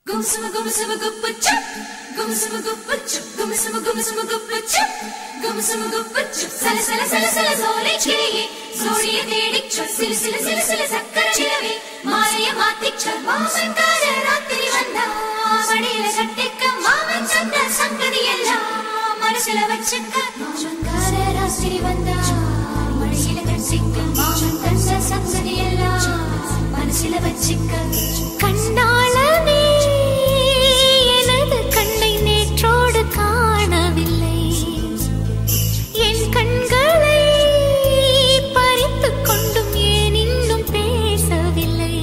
Gumsuma gumsuma guppachu, gumsuma guppachu, gumsuma gumsuma guppachu, gumsuma guppachu. சல சல சல சல சோலை கிளியே, சோழிய தேடிச்சு, சிலு சிலு சிலு சிலு சக்கர நிலவே, மாலைய மாத்திச்சு, மாமன்கார ராத்திரி வந்தா, மடியில கட்டிக்க மாமன் சொன்ன சங்கதி எல்லாம் மனசுல வச்சுக்க மாமன்கார ராத்திரி வந்தா, மடியில கட்டிக்க மாமன் தந்த சங்கதி எல்லாம் மனசுல வச்சுக்க கண்ணாளனே எனது கண்ணை நேற்றோடு காணவில்லை என் கண்களை பறித்துக் கொண்டும் ஏன் இன்னும் பேசவில்லை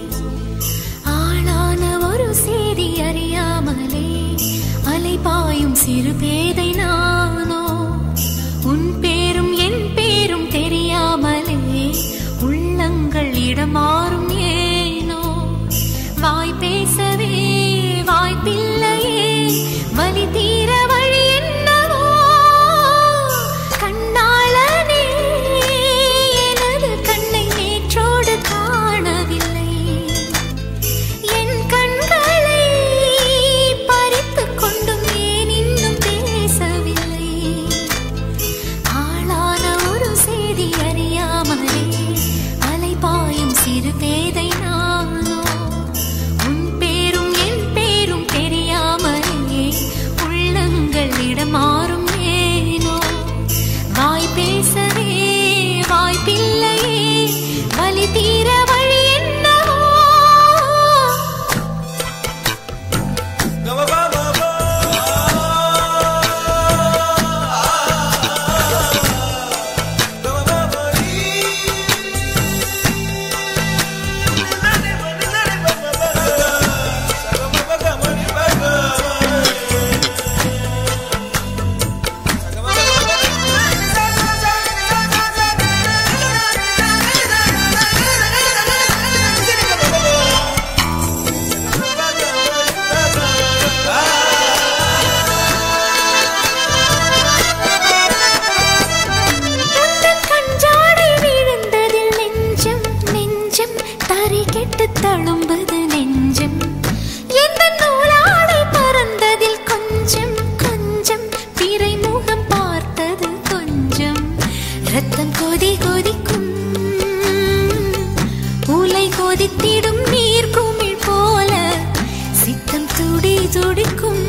ஆளான ஒரு செய்தி அறியாமலே அலைபாயும் சிறு பேதை நானோ உன் பேரும் என் பேரும் தெரியாமலே உள்ளங்கள் இடமாறும் ஏனோ வாய் பேசவே வாய்ப்பில்லையே வலி தீர வழி என்னவோ கண்ணாளனே எனது கண்ணை நேற்றோடு காணவில்லை என் கண்களை பறித்துக் கொண்டும் ஏன் இன்னும் பேசவில்லை ஆளான ஒரு செய்தி அறியாமலே அலைபாயும் சிறு பேதை நானோ உன் பேரும் என் பேரும் தெரியாமலே உள்ளங்கள் இடமாறும் ஏனோ வாய் பேசவே வாய்ப்பில்லையே வலி தீர வழி என்னவோ உந்தன் கஞ்சாடை விழுந்ததில் நெஞ்சம் நெஞ்சம் தரை கெட்டு தழும்புது நெஞ்சம் எந்த நூலாடை பறந்ததில் கொஞ்சம் கொஞ்சம் பிறை முகம் பார்த்தது கொஞ்சம் ரத்தம் கொதி கொதிக்கும் பூலை கொதித்திடும் நீர் குமிழ் போல சித்தம் துடி துடிக்கும்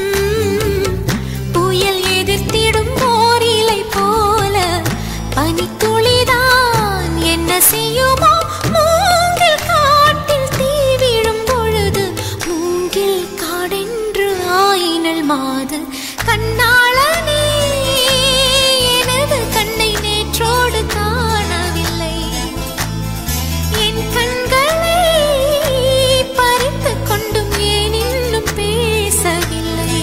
புயல் எதிர்த்திடும் ஓரிலை போல பனித்துளிதான் என்ன செய்யுமோ மூங்கில் காட்டில் தீ விழும் பொழுது மூங்கில் காடென்று ஆயினல் மாது கண்ணாளனே எனது கண்ணை நேற்றோடு காணவில்லை என் கண்களை பறித்துக் கொண்டும் ஏன் இன்னும் பேசவில்லை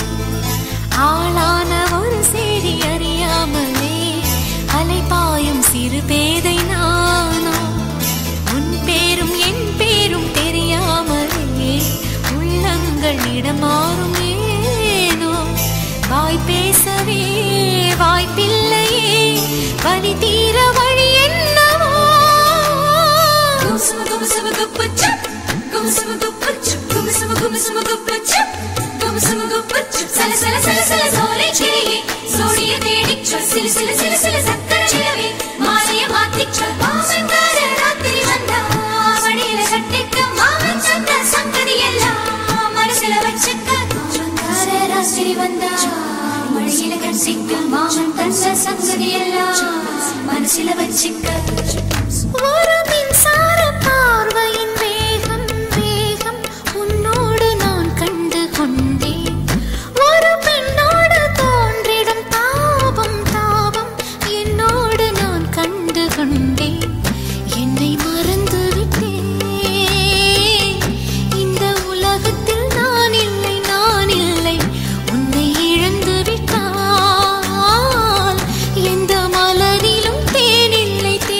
ஆளான ஒரு செய்தி அறியாமலே அலைபாயும் சிறு பேதை நானோ உன் பேரும் என் பேரும் தெரியாமலே உள்ளங்கள் இடமாறும் ஏனோ வாய் பேசவே வாய்ப்பில்லையே வலி தீர வழி என்னவோ Gumsuma gumsuma guppachu, gumsuma guppachu, gumsuma gumsuma guppachu, gumsuma guppachu. சல சல சல சல சோலை கிளியே, சோழிய தேடிச்சு, சிலு சிலு சிலு சிலு சக்கர நிலவே, மாலைய மாத்திச்சு, மாமன்கார ராத்திரி வந்தா, மடியில கட்டிக்க மாமன் சொன்ன சங்கதி எல்லாம் மனசுல வச்சுக்க. மாமன்கார ராத்திரி வந்தா, மடியில கட்டிக்க மாமன் தந்த சங்கதி எல்லாம் மனசுல வச்சுக்க ஒரு மின்சார பார்வையின் வேகம் வேகம் உன்னோடு நான் கண்டு கொண்டேன் ஒரு பெண்ணோடு தோன்றிடும் தாபம் தாபம் என்னோடு நான் கண்டு கொண்டேன் என்னை மறந்து விட்டேன் இந்த உலகத்தில் நான் இல்லை நான் இல்லை உன்னை இழந்து விட்டால் எந்த மலரிலும் தேனில்லை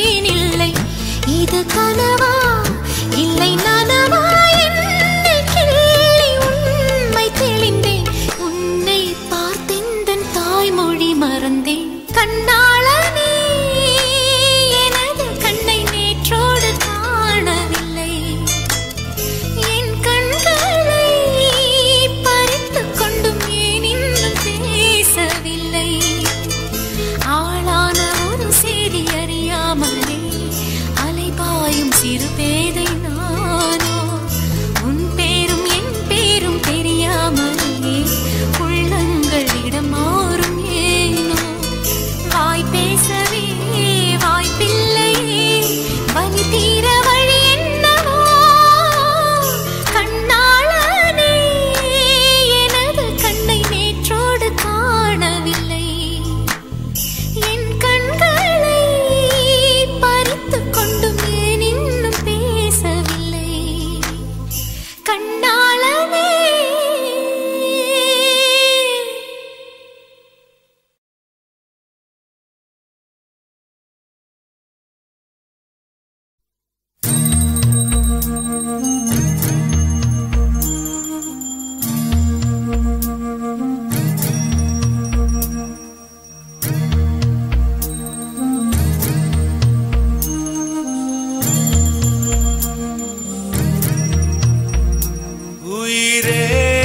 உயிரே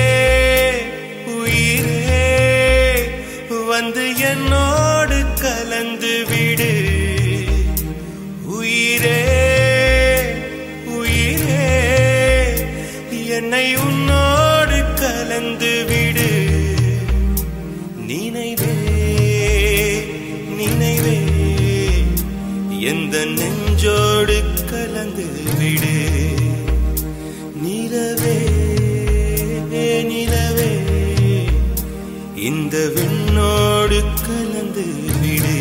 உயிரே வந்து என்னோடு கலந்து விடு உயிரே உயிரே என்னை உன்னோடு கலந்து விடு நினைவே நினைவே எந்த நெஞ்சோடு கலந்து விடு நிலவே நிலவே இந்த விண்ணோடு கலந்து விடு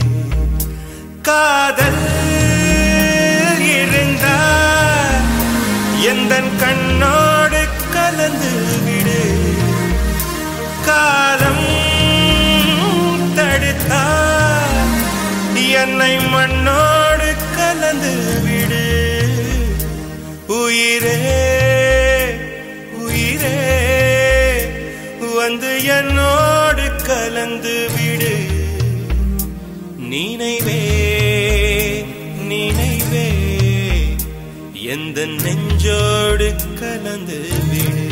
காதல் இருந்தா எந்த கண்ணோடு கலந்து விடு காலம் தடுத்தா என்னை மண்ணோடு கலந்து விடு உயிரே உயிரே வந்து என்னோடு கலந்து விடு நினைவே நினைவே எந்த நெஞ்சோடு கலந்து விடு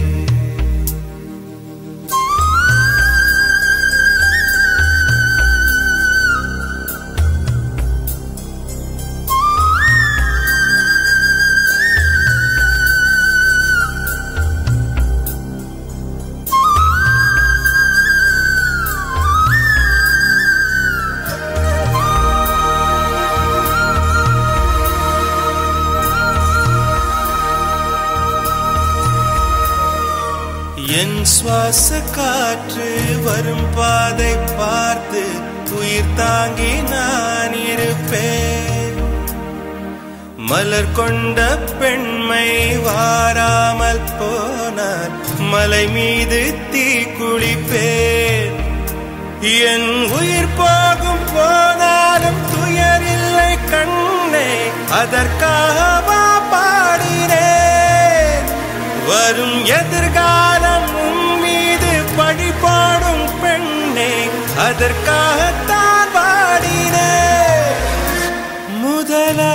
என் சுவாச காற்று வரும் பாதை பார்த்து உயிர் தாங்கி நான் இருப்பேன் மலர் கொண்ட பெண்மை வாராமல் போனால் மலை மீது தீ குளிப்பேன் என் உயிர் போகும் போனாலும் துயரில்லை கண்ணே அதற்காகவா பாடினேன் வரும் எதிர்காலம் உன் மீது பழி போடும் பெண்ணே அதற்காகத்தான் பாடினேன் முதலா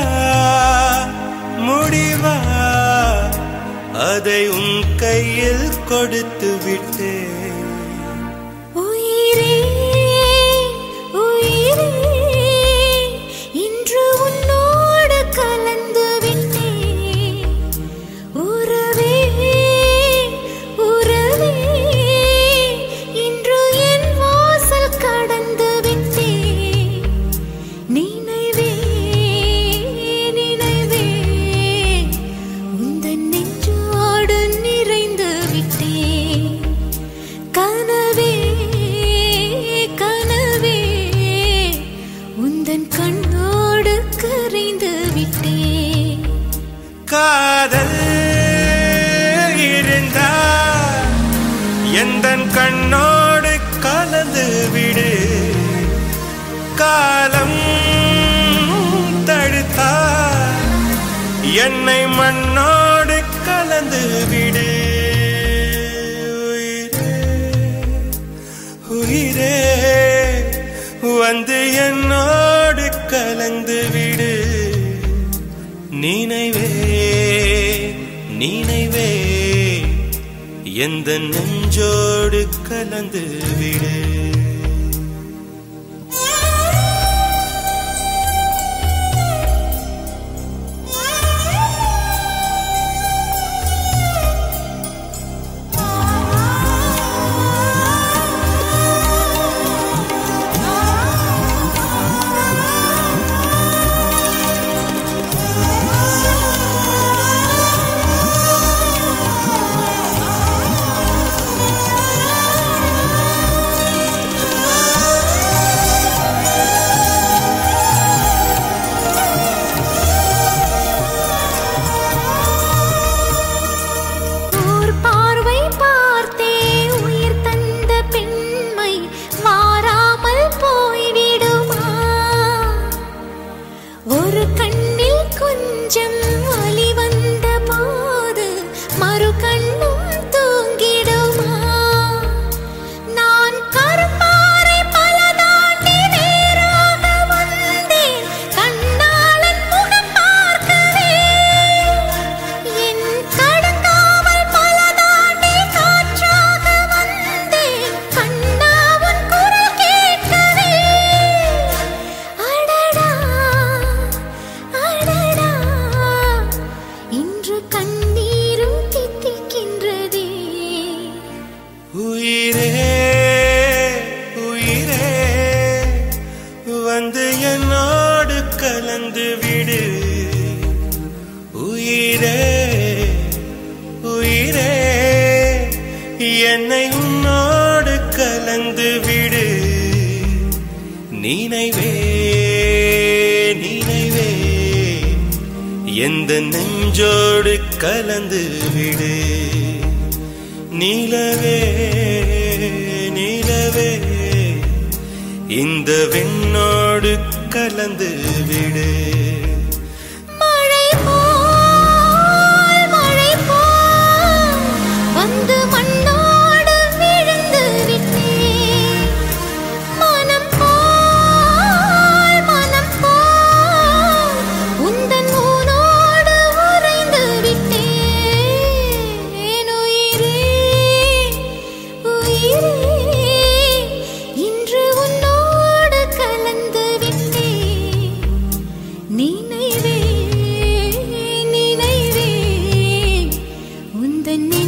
முடிவா அதை உன் கையில் கொடுத்து விட்டேன் உயிரே உயிரே இன்று உன்னோடு கலந்து விட்டேன் உறவே உறவே இன்று என் வாசல் கடந்து விட்டேன் நினைவே நினைவே உந்தன் நெஞ்சோடு நிறைந்து விட்டேன் கனவே கனவே உந்தன் கண்ணோடு கரைந்து விட்டேன் காதல் இருந்தா எந்த கண்ணோடு கலந்து விடு காலம் தடுத்தா என்னை மண்ணோடு கலந்து விடு உயிரே, உயிரே வந்து என்னோடு கலந்து விடு நினைவே நினைவே எந்த நெஞ்சோடு கலந்து விடு என்னை உன்னோடு கலந்து விடு நினைவே நினைவே எந்த நெஞ்சோடு கலந்து விடு நீலவே நீலவே இந்த வெண்ணோடு கலந்து விடு மழை போல் மழை போல் வந்து மண்ணோடு விழுந்து விட்டேன் மனம் போல் மனம் போல் உந்தன் ஊனோடு உறைந்து விட்டேன் உயிரே உயிரே இன்று உன்னோடு கலந்து விட்டேன் நினைவே நினைவே உந்தன்